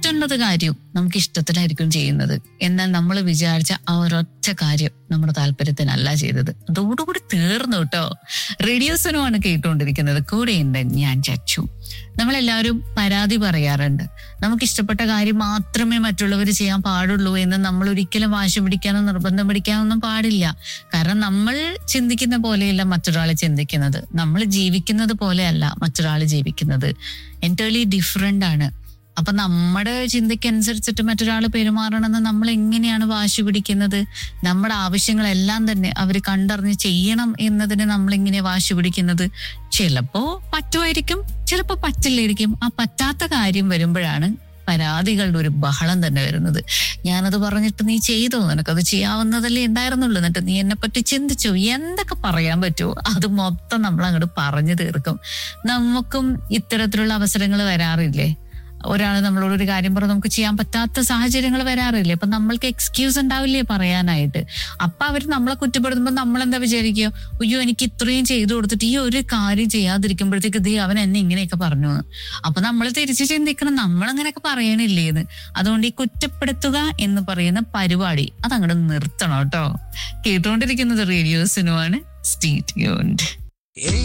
മറ്റുള്ളത് കാര്യം നമുക്ക് ഇഷ്ടത്തിലായിരിക്കും ചെയ്യുന്നത് എന്നാൽ നമ്മൾ വിചാരിച്ച ആ ഒരൊറ്റ കാര്യം നമ്മുടെ താല്പര്യത്തിനല്ല ചെയ്തത് അതോടുകൂടി തീർന്നു കേട്ടോ റേഡിയോസിനുമാണ് കേട്ടുകൊണ്ടിരിക്കുന്നത് കൂടെയുണ്ട് ഞാൻ ചച്ചു നമ്മളെല്ലാവരും പരാതി പറയാറുണ്ട് നമുക്ക് ഇഷ്ടപ്പെട്ട കാര്യം മാത്രമേ മറ്റുള്ളവർ ചെയ്യാൻ പാടുള്ളൂ എന്ന് നമ്മൾ ഒരിക്കലും വാശി പിടിക്കാനോ നിർബന്ധം പിടിക്കാനോ ഒന്നും പാടില്ല കാരണം നമ്മൾ ചിന്തിക്കുന്ന പോലെയല്ല മറ്റൊരാൾ ചിന്തിക്കുന്നത് നമ്മൾ ജീവിക്കുന്നത് പോലെയല്ല മറ്റൊരാൾ ജീവിക്കുന്നത് എൻറ്റേർലി ഡിഫറെന്റ് ആണ് അപ്പൊ നമ്മുടെ ചിന്തയ്ക്കനുസരിച്ചിട്ട് മറ്റൊരാൾ പെരുമാറണമെന്ന് നമ്മൾ എങ്ങനെയാണ് വാശി പിടിക്കുന്നത് നമ്മുടെ ആവശ്യങ്ങളെല്ലാം തന്നെ അവർ കണ്ടറിഞ്ഞ് ചെയ്യണം എന്നതിന് നമ്മൾ എങ്ങനെ വാശി പിടിക്കുന്നത് ചിലപ്പോ പറ്റുമായിരിക്കും ചിലപ്പോ പറ്റില്ലായിരിക്കും ആ പറ്റാത്ത കാര്യം വരുമ്പോഴാണ് പരാതികളുടെ ഒരു ബഹളം തന്നെ വരുന്നത് ഞാനത് പറഞ്ഞിട്ട് നീ ചെയ്തോ നിനക്കത് ചെയ്യാവുന്നതല്ലേ ഉണ്ടായിരുന്നുള്ളൂ എന്നിട്ട് നീ എന്നെ പറ്റി ചിന്തിച്ചു എന്തൊക്കെ പറയാൻ പറ്റുമോ അത് മൊത്തം നമ്മൾ അങ്ങോട്ട് പറഞ്ഞു തീർക്കും നമുക്കും ഇത്തരത്തിലുള്ള അവസരങ്ങൾ വരാറില്ലേ ഒരാൾ നമ്മളോട് ഒരു കാര്യം പറഞ്ഞ് നമുക്ക് ചെയ്യാൻ പറ്റാത്ത സാഹചര്യങ്ങൾ വരാറില്ലേ അപ്പൊ നമ്മൾക്ക് എക്സ്ക്യൂസ് ഉണ്ടാവില്ലേ പറയാനായിട്ട് അപ്പൊ അവർ നമ്മളെ കുറ്റപ്പെടുത്തുമ്പോൾ നമ്മൾ എന്താ വിചാരിക്കുക അയ്യോ എനിക്ക് ഇത്രയും ചെയ്തു കൊടുത്തിട്ട് ഈ ഒരു കാര്യം ചെയ്യാതിരിക്കുമ്പോഴത്തേക്ക് ദേ അവൻ എന്നെ ഇങ്ങനെയൊക്കെ പറഞ്ഞു എന്ന്. അപ്പൊ നമ്മൾ തിരിച്ചു ചിന്തിക്കണം നമ്മൾ അങ്ങനെയൊക്കെ പറയണില്ലേന്ന് അതുകൊണ്ട് ഈ കുറ്റപ്പെടുത്തുക എന്ന് പറയുന്ന പരിപാടി അതങ്ങോട്ട് നിർത്തണം കേട്ടോ കേട്ടുകൊണ്ടിരിക്കുന്നത് റേഡിയോസിനുമാണ് സ്റ്റേറ്റ് യൂണ്ട്